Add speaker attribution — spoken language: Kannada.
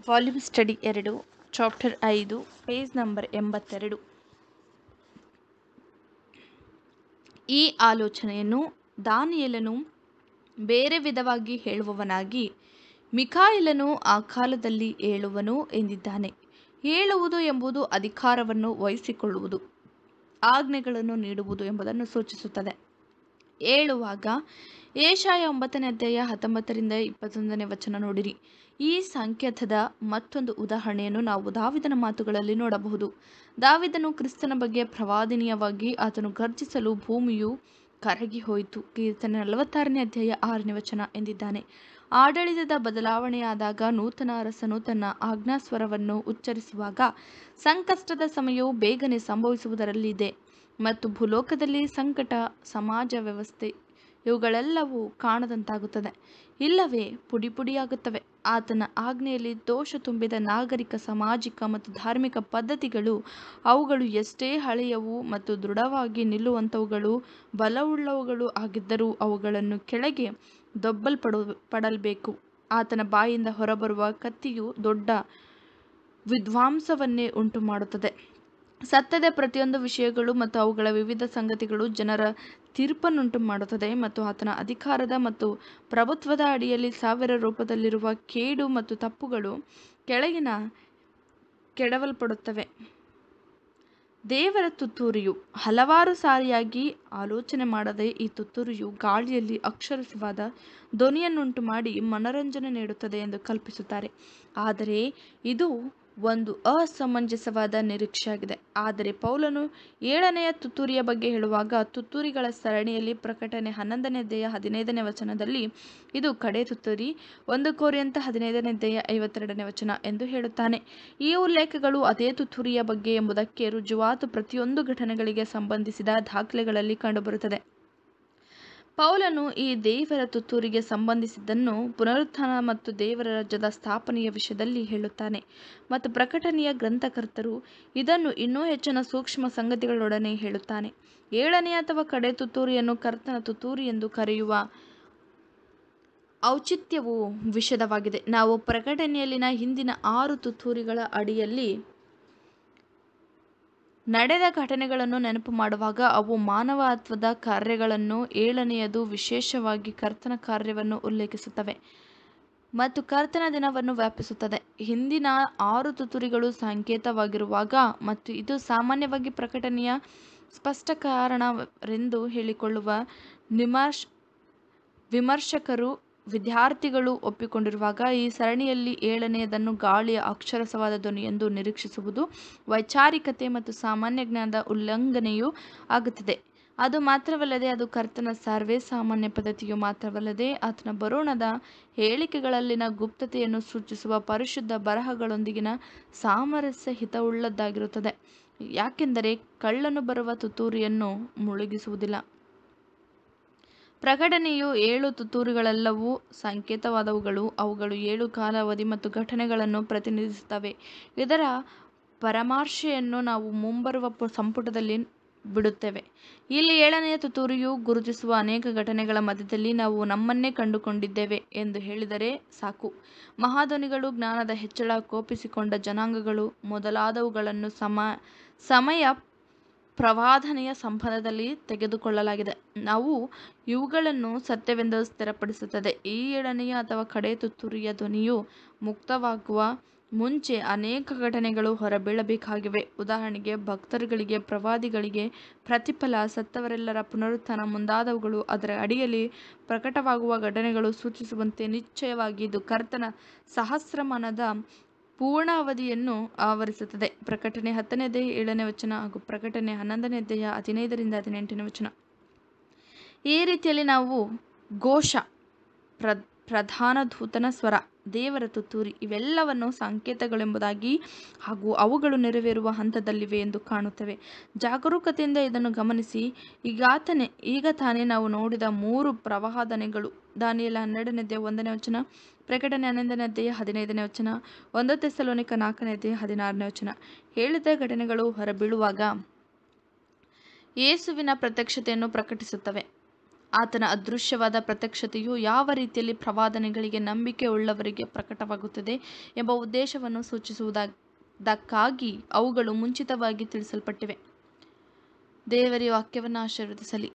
Speaker 1: ವಾಲ್ಯೂಮ್ ಸ್ಟಡಿ ಎರಡು ಚಾಪ್ಟರ್ ಐದು ಪೇಜ್ ನಂಬರ್ ಎಂಬತ್ತೆರಡು ಈ ಆಲೋಚನೆಯನ್ನು ದಾನಿಯೇಲನು ಬೇರೆ ವಿಧವಾಗಿ ಹೇಳುವವನಾಗಿ ಮಿಖಾಯೇಲನು ಆ ಕಾಲದಲ್ಲಿ ಏಳುವನು ಎಂದಿದ್ದಾನೆ ಏಳುವುದು ಎಂಬುದು ಅಧಿಕಾರವನ್ನು ವಹಿಸಿಕೊಳ್ಳುವುದು ಆಜ್ಞೆಗಳನ್ನು ನೀಡುವುದು ಎಂಬುದನ್ನು ಸೂಚಿಸುತ್ತದೆ ಏಳುವಾಗ ಏಷಾಯ ಒಂಬತ್ತನೇ ಅಧ್ಯಾಯ ಹತ್ತೊಂಬತ್ತರಿಂದ ಇಪ್ಪತ್ತೊಂದನೇ ವಚನ ನೋಡಿರಿ ಈ ಸಂಕೇತದ ಮತ್ತೊಂದು ಉದಾಹರಣೆಯನ್ನು ನಾವು ದಾವಿದನ ಮಾತುಗಳಲ್ಲಿ ನೋಡಬಹುದು ದಾವಿದನು ಕ್ರಿಸ್ತನ ಬಗ್ಗೆ ಪ್ರವಾದನೀಯವಾಗಿ ಆತನು ಗರ್ಜಿಸಲು ಭೂಮಿಯು ಕರಗಿ ಹೋಯಿತು ಕೀರ್ತನೆ ನಲವತ್ತಾರನೇ ಅಧ್ಯಾಯ ಆರನೇ ವಚನ ಎಂದಿದ್ದಾನೆ ಆಡಳಿತದ ಬದಲಾವಣೆಯಾದಾಗ ನೂತನ ಅರಸನು ತನ್ನ ಆಜ್ಞಾಸ್ವರವನ್ನು ಉಚ್ಚರಿಸುವಾಗ ಸಂಕಷ್ಟದ ಸಮಯವು ಬೇಗನೆ ಸಂಭವಿಸುವುದರಲ್ಲಿದೆ ಮತ್ತು ಭೂಲೋಕದಲ್ಲಿ ಸಂಕಟ ಸಮಾಜ ವ್ಯವಸ್ಥೆ ಇವುಗಳೆಲ್ಲವೂ ಕಾಣದಂತಾಗುತ್ತದೆ ಇಲ್ಲವೇ ಪುಡಿ ಪುಡಿಯಾಗುತ್ತವೆ ಆತನ ಆಜ್ಞೆಯಲ್ಲಿ ದೋಷ ತುಂಬಿದ ನಾಗರಿಕ ಸಾಮಾಜಿಕ ಮತ್ತು ಧಾರ್ಮಿಕ ಪದ್ಧತಿಗಳು ಅವುಗಳು ಎಷ್ಟೇ ಹಳೆಯವು ಮತ್ತು ದೃಢವಾಗಿ ನಿಲ್ಲುವಂಥವುಗಳು ಬಲವುಳ್ಳವುಗಳು ಆಗಿದ್ದರೂ ಅವುಗಳನ್ನು ಕೆಳಗೆ ದೊಬ್ಬಲ್ಪಡು ಪಡಲ್ಬೇಕು ಆತನ ಬಾಯಿಂದ ಹೊರಬರುವ ಕತ್ತಿಯು ದೊಡ್ಡ ವಿದ್ವಾಂಸವನ್ನೇ ಉಂಟು ಮಾಡುತ್ತದೆ ಸತ್ಯದ ಪ್ರತಿಯೊಂದು ವಿಷಯಗಳು ಮತ್ತು ಅವುಗಳ ವಿವಿಧ ಸಂಗತಿಗಳು ಜನರ ತೀರ್ಪನ್ನುಂಟು ಮಾಡುತ್ತದೆ ಮತ್ತು ಆತನ ಅಧಿಕಾರದ ಮತ್ತು ಪ್ರಭುತ್ವದ ಅಡಿಯಲ್ಲಿ ಸಾವಿರ ರೂಪದಲ್ಲಿರುವ ಕೇಡು ಮತ್ತು ತಪ್ಪುಗಳು ಕೆಳಗಿನ ಕೆಡವಲ್ಪಡುತ್ತವೆ ದೇವರ ತುತ್ತೂರಿಯು ಹಲವಾರು ಸಾರಿಯಾಗಿ ಆಲೋಚನೆ ಮಾಡದೆ ಈ ತುತ್ತೂರಿಯು ಗಾಳಿಯಲ್ಲಿ ಅಕ್ಷರಸವಾದ ಧ್ವನಿಯನ್ನುಂಟು ಮಾಡಿ ಮನೋರಂಜನೆ ನೀಡುತ್ತದೆ ಎಂದು ಕಲ್ಪಿಸುತ್ತಾರೆ ಆದರೆ ಇದು ಒಂದು ಅಸಮಂಜಸವಾದ ನಿರೀಕ್ಷೆಯಾಗಿದೆ ಆದರೆ ಪೌಲನು ಏಳನೆಯ ತುತ್ತೂರಿಯ ಬಗ್ಗೆ ಹೇಳುವಾಗ ತುತ್ತೂರಿಗಳ ಸರಣಿಯಲ್ಲಿ ಪ್ರಕಟಣೆ ಹನ್ನೊಂದನೇ ಅಧ್ಯಾಯ ಹದಿನೈದನೇ ವಚನದಲ್ಲಿ ಇದು ಕಡೆ ತುತ್ತೂರಿ ಒಂದು ಕೋರಿಯಂತ ಹದಿನೈದನೇ ಅಧ್ಯಾಯ ಐವತ್ತೆರಡನೇ ವಚನ ಎಂದು ಹೇಳುತ್ತಾನೆ ಈ ಉಲ್ಲೇಖಗಳು ಅದೇ ತುತ್ತೂರಿಯ ಬಗ್ಗೆ ಎಂಬುದಕ್ಕೆ ರುಜುವಾತು ಪ್ರತಿಯೊಂದು ಘಟನೆಗಳಿಗೆ ಸಂಬಂಧಿಸಿದ ದಾಖಲೆಗಳಲ್ಲಿ ಕಂಡುಬರುತ್ತದೆ ಪೌಲನು ಈ ದೇವರ ತುತ್ತೂರಿಗೆ ಸಂಬಂಧಿಸಿದ್ದನ್ನು ಪುನರುತ್ಥಾನ ಮತ್ತು ದೇವರ ರಾಜ್ಯದ ಸ್ಥಾಪನೆಯ ವಿಷಯದಲ್ಲಿ ಹೇಳುತ್ತಾನೆ ಮತ್ತು ಪ್ರಕಟಣೆಯ ಗ್ರಂಥಕರ್ತರು ಇದನ್ನು ಇನ್ನೂ ಹೆಚ್ಚಿನ ಸೂಕ್ಷ್ಮ ಸಂಗತಿಗಳೊಡನೆ ಹೇಳುತ್ತಾನೆ ಏಳನೇ ಅಥವಾ ಕಡೆ ತುತ್ತೂರಿಯನ್ನು ಕರ್ತನ ತುತ್ತೂರಿ ಎಂದು ಕರೆಯುವ ಔಚಿತ್ಯವು ವಿಷದವಾಗಿದೆ ನಾವು ಪ್ರಕಟಣೆಯಲ್ಲಿನ ಹಿಂದಿನ ಆರು ತುತ್ತೂರಿಗಳ ಅಡಿಯಲ್ಲಿ ನಡೆದ ಘಟನೆಗಳನ್ನು ನೆನಪು ಮಾಡುವಾಗ ಅವು ಮಾನವತ್ವದ ಕಾರ್ಯಗಳನ್ನು ಏಳನೆಯದು ವಿಶೇಷವಾಗಿ ಕರ್ತನ ಕಾರ್ಯವನ್ನು ಉಲ್ಲೇಖಿಸುತ್ತವೆ ಮತ್ತು ಕರ್ತನ ದಿನವನ್ನು ವ್ಯಾಪಿಸುತ್ತದೆ ಹಿಂದಿನ ಆರು ತುತ್ತೂರಿಗಳು ಸಂಕೇತವಾಗಿರುವಾಗ ಮತ್ತು ಇದು ಸಾಮಾನ್ಯವಾಗಿ ಪ್ರಕಟಣೆಯ ಸ್ಪಷ್ಟ ಕಾರಣರೆಂದು ಹೇಳಿಕೊಳ್ಳುವ ನಿಮರ್ಶ್ ವಿಮರ್ಶಕರು ವಿದ್ಯಾರ್ಥಿಗಳು ಒಪ್ಪಿಕೊಂಡಿರುವಾಗ ಈ ಸರಣಿಯಲ್ಲಿ ಏಳನೆಯದನ್ನು ಗಾಳಿಯ ಅಕ್ಷರಸವಾದ ಧ್ವನಿ ಎಂದು ನಿರೀಕ್ಷಿಸುವುದು ವೈಚಾರಿಕತೆ ಮತ್ತು ಸಾಮಾನ್ಯ ಜ್ಞಾನದ ಉಲ್ಲಂಘನೆಯೂ ಆಗುತ್ತದೆ ಅದು ಮಾತ್ರವಲ್ಲದೆ ಅದು ಕರ್ತನ ಸರ್ವೇ ಸಾಮಾನ್ಯ ಪದ್ಧತಿಯು ಮಾತ್ರವಲ್ಲದೆ ಆತನ ಬರೋಣದ ಹೇಳಿಕೆಗಳಲ್ಲಿನ ಗುಪ್ತತೆಯನ್ನು ಸೂಚಿಸುವ ಪರಿಶುದ್ಧ ಬರಹಗಳೊಂದಿಗಿನ ಸಾಮರಸ್ಯ ಹಿತವುಳ್ಳದ್ದಾಗಿರುತ್ತದೆ ಯಾಕೆಂದರೆ ಕಳ್ಳನು ಬರುವ ತುತ್ತೂರಿಯನ್ನು ಮುಳುಗಿಸುವುದಿಲ್ಲ ಪ್ರಕಟಣೆಯು ಏಳು ತುತ್ತೂರಿಗಳೆಲ್ಲವೂ ಸಂಕೇತವಾದವುಗಳು ಅವುಗಳು ಏಳು ಕಾಲಾವಧಿ ಮತ್ತು ಘಟನೆಗಳನ್ನು ಪ್ರತಿನಿಧಿಸುತ್ತವೆ ಇದರ ಪರಾಮರ್ಶೆಯನ್ನು ನಾವು ಮುಂಬರುವ ಸಂಪುಟದಲ್ಲಿ ಬಿಡುತ್ತೇವೆ ಇಲ್ಲಿ ಏಳನೆಯ ತುತ್ತೂರಿಯು ಗುರುತಿಸುವ ಅನೇಕ ಘಟನೆಗಳ ಮಧ್ಯದಲ್ಲಿ ನಾವು ನಮ್ಮನ್ನೇ ಕಂಡುಕೊಂಡಿದ್ದೇವೆ ಎಂದು ಹೇಳಿದರೆ ಸಾಕು ಮಹಾಧ್ವನಿಗಳು ಜ್ಞಾನದ ಹೆಚ್ಚಳ ಕೋಪಿಸಿಕೊಂಡ ಜನಾಂಗಗಳು ಮೊದಲಾದವುಗಳನ್ನು ಸಮ ಸಮಯ ಪ್ರವಾದನೆಯ ಸಂಬಂಧದಲ್ಲಿ ತೆಗೆದುಕೊಳ್ಳಲಾಗಿದೆ ನಾವು ಇವುಗಳನ್ನು ಸತ್ಯವೆಂದು ಸ್ಥಿರಪಡಿಸುತ್ತದೆ ಈ ಏಳನೆಯ ಅಥವಾ ಕಡೆ ತುತ್ತೂರಿಯ ಧ್ವನಿಯು ಮುಕ್ತವಾಗುವ ಮುಂಚೆ ಅನೇಕ ಘಟನೆಗಳು ಹೊರಬೀಳಬೇಕಾಗಿವೆ ಉದಾಹರಣೆಗೆ ಭಕ್ತರುಗಳಿಗೆ ಪ್ರವಾದಿಗಳಿಗೆ ಪ್ರತಿಫಲ ಸತ್ತವರೆಲ್ಲರ ಪುನರುತ್ಥಾನ ಮುಂತಾದವುಗಳು ಅದರ ಅಡಿಯಲ್ಲಿ ಪ್ರಕಟವಾಗುವ ಘಟನೆಗಳು ಸೂಚಿಸುವಂತೆ ನಿಶ್ಚಯವಾಗಿ ಇದು ಕರ್ತನ ಸಹಸ್ರಮಾನದ ಪೂರ್ಣ ಅವಧಿಯನ್ನು ಆವರಿಸುತ್ತದೆ ಪ್ರಕಟಣೆ ಹತ್ತನೇ ಅಧ್ಯಾಯ ಏಳನೇ ವಚನ ಹಾಗೂ ಪ್ರಕಟಣೆ ಹನ್ನೊಂದನೇ ಅಧ್ಯಾಯ ಹದಿನೈದರಿಂದ ಹದಿನೆಂಟನೇ ವಚನ ಈ ರೀತಿಯಲ್ಲಿ ನಾವು ಘೋಷ ಪ್ರ ಪ್ರಧಾನ ದೂತನ ಸ್ವರ ದೇವರ ತುತ್ತೂರಿ ಇವೆಲ್ಲವನ್ನು ಸಂಕೇತಗಳೆಂಬುದಾಗಿ ಹಾಗೂ ಅವುಗಳು ನೆರವೇರುವ ಹಂತದಲ್ಲಿವೆ ಎಂದು ಕಾಣುತ್ತೇವೆ ಜಾಗರೂಕತೆಯಿಂದ ಇದನ್ನು ಗಮನಿಸಿ ಈಗಾತನೇ ಈಗ ತಾನೇ ನಾವು ನೋಡಿದ ಮೂರು ಪ್ರವಾದನೆಗಳು ದಾನಿಯಲ ಹನ್ನೆರಡನೇ ಅಧ್ಯಾಯ ಒಂದನೇ ವಚನ ಪ್ರಕಟಣೆ ಹನ್ನೊಂದನೇ ಅಧ್ಯಾಯ ಹದಿನೈದನೇ ವಚನ ಒಂದು ತೆಸಲೋನಿಕ ನಾಲ್ಕನೇ ಅಧ್ಯಾಯ ಹದಿನಾರನೇ ವಚನ ಹೇಳಿದ ಘಟನೆಗಳು ಹೊರಬೀಳುವಾಗ ಯೇಸುವಿನ ಪ್ರತ್ಯಕ್ಷತೆಯನ್ನು ಪ್ರಕಟಿಸುತ್ತವೆ ಆತನ ಅದೃಶ್ಯವಾದ ಪ್ರತ್ಯಕ್ಷತೆಯು ಯಾವ ರೀತಿಯಲ್ಲಿ ಪ್ರವಾದನೆಗಳಿಗೆ ನಂಬಿಕೆ ಉಳ್ಳವರಿಗೆ ಪ್ರಕಟವಾಗುತ್ತದೆ ಎಂಬ ಉದ್ದೇಶವನ್ನು ಸೂಚಿಸುವುದಕ್ಕಾಗಿ ಅವುಗಳು ಮುಂಚಿತವಾಗಿ ತಿಳಿಸಲ್ಪಟ್ಟಿವೆ ದೇವರ ವಾಕ್ಯವನ್ನು ಆಶೀರ್ವದಿಸಲಿ